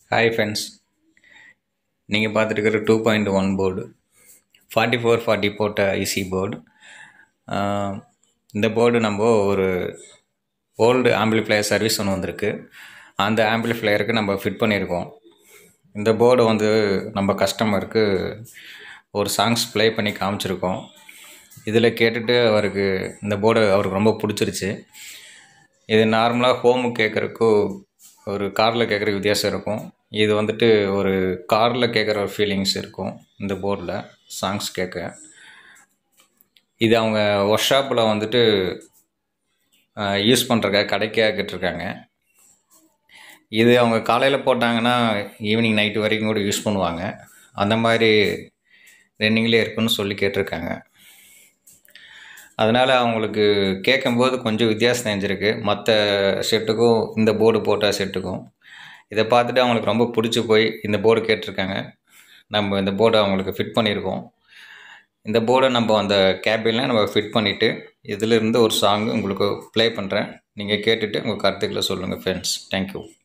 hi friends நீங்கள் பார்த்துருக்கிற two point one board forty four forty போட்ட ஐசி போர்டு இந்த போர்டு நம்ம ஒரு ஓல்டு ஆம்பிளிஃப்ளையர் சர்வீஸ் ஒன்று வந்திருக்கு அந்த ஆம்பிளிஃப்ளையருக்கு நம்ம ஃபிட் பண்ணியிருக்கோம் இந்த போர்டு வந்து நம்ம கஸ்டமருக்கு ஒரு சாங்ஸ் ப்ளே பண்ணி காமிச்சிருக்கோம் இதில் கேட்டுட்டு அவருக்கு இந்த போர்டு அவருக்கு ரொம்ப பிடிச்சிருச்சு இது நார்மலாக ஹோமுக்கு கேட்குறக்கும் ஒரு காரில் கேட்குற வித்தியாசம் இருக்கும் இது வந்துட்டு ஒரு காரில் கேட்குற ஒரு ஃபீலிங்ஸ் இருக்கும் இந்த போர்டில் சாங்ஸ் கேட்க இது அவங்க ஒர்க் ஷாப்பில் வந்துட்டு யூஸ் பண்ணுறக்காக கடைக்காக கேட்டிருக்காங்க இது அவங்க காலையில் போட்டாங்கன்னா ஈவினிங் நைட்டு வரைக்கும் கூட யூஸ் பண்ணுவாங்க அந்த மாதிரி ரன்னிங்லேயே இருக்குன்னு சொல்லி கேட்டிருக்காங்க அதனால் அவங்களுக்கு கேட்கும்போது கொஞ்சம் வித்தியாசம் தெரிஞ்சிருக்கு மற்ற செட்டுக்கும் இந்த போர்டு போட்ட செட்டுக்கும் இதை பார்த்துட்டு அவங்களுக்கு ரொம்ப பிடிச்சி போய் இந்த போர்டு கேட்டிருக்காங்க நம்ம இந்த போர்டை அவங்களுக்கு ஃபிட் பண்ணியிருக்கோம் இந்த போர்டை நம்ம அந்த கேபினில் நம்ம ஃபிட் பண்ணிவிட்டு இதிலிருந்து ஒரு சாங் உங்களுக்கு ப்ளே பண்ணுறேன் நீங்கள் கேட்டுட்டு உங்கள் கருத்துக்களை சொல்லுங்கள் ஃப்ரெண்ட்ஸ் தேங்க்யூ